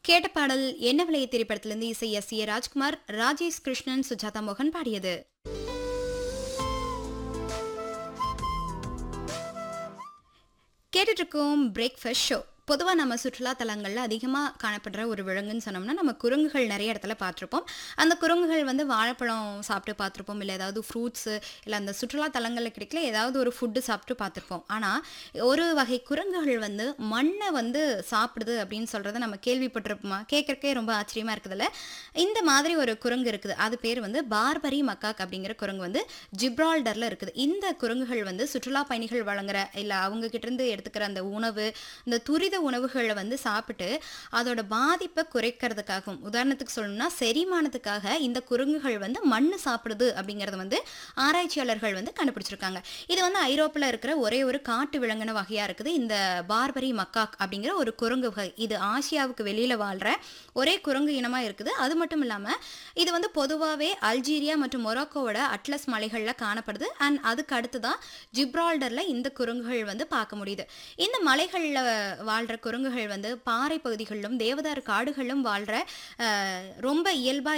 கேட்ட பாடல் என்ன விலைய திரைப்படத்திலிருந்து இசை எஸ் ஏ ராஜ்குமார் ராஜேஷ் கிருஷ்ணன் சுஜாதா மோகன் பாடியது கேட்டுட்டு இருக்கோம் பிரேக்ஃபாஸ்ட் ஷோ பொதுவாக நம்ம சுற்றுலா தலங்களில் அதிகமாக காணப்படுற ஒரு விலங்குன்னு சொன்னோம்னா நம்ம குரங்குகள் நிறைய இடத்துல பார்த்துருப்போம் அந்த குரங்குகள் வந்து வாழைப்பழம் சாப்பிட்டு பார்த்துருப்போம் இல்லை ஏதாவது ஃப்ரூட்ஸு இல்லை அந்த சுற்றுலா தலங்களில் கிடைக்கல ஏதாவது ஒரு ஃபுட்டு சாப்பிட்டு பார்த்துருப்போம் ஆனால் ஒரு வகை குரங்குகள் வந்து மண்ணை வந்து சாப்பிடுது அப்படின்னு சொல்கிறத நம்ம கேள்விப்பட்டிருப்போமா கேட்குறக்கே ரொம்ப ஆச்சரியமாக இருக்குதுல்ல இந்த மாதிரி ஒரு குரங்கு இருக்குது அது பேர் வந்து பார்பரி மக்காக் அப்படிங்கிற குரங்கு வந்து ஜிப்ரால்டரில் இருக்குது இந்த குரங்குகள் வந்து சுற்றுலா பயணிகள் வழங்குற இல்லை அவங்க கிட்டேருந்து எடுத்துக்கிற அந்த உணவு இந்த துரித உணவுகளை வந்து சாப்பிட்டு அதோட பாதிப்பை குறைக்கிறதுக்காகவும் உதாரணத்துக்கு சொல்லணும்னா செரிமானத்துக்காக இந்த குரங்குகள் வந்து மண் சாப்பிடுது அப்படிங்கிறத வந்து ஆராய்ச்சியாளர்கள் வந்து கண்டுபிடிச்சிருக்காங்க இது வந்து ஐரோப்பில் இருக்கிற ஒரே ஒரு காட்டு விலங்கின வகையாக இருக்குது இந்த பார்பரி மக்காக் அப்படிங்கிற ஒரு குரங்கு வகை இது ஆசியாவுக்கு வெளியில் வாழ்கிற ஒரே குரங்கு இனமாக இருக்குது அது மட்டும் இல்லாமல் இது வந்து பொதுவாகவே அல்ஜீரியா மற்றும் மொராக்கோவோட அட்லஸ் மலைகளில் காணப்படுது அண்ட் அதுக்கு அடுத்து தான் ஜிப்ரால்டரில் இந்த குரங்குகள் வந்து பார்க்க முடியுது இந்த மலைகளில் வாழ்கிற குரங்குகள் வந்து பாறை பகுதிகளிலும் தேவதாரு காடுகளிலும் வாழ்கிற ரொம்ப இயல்பாக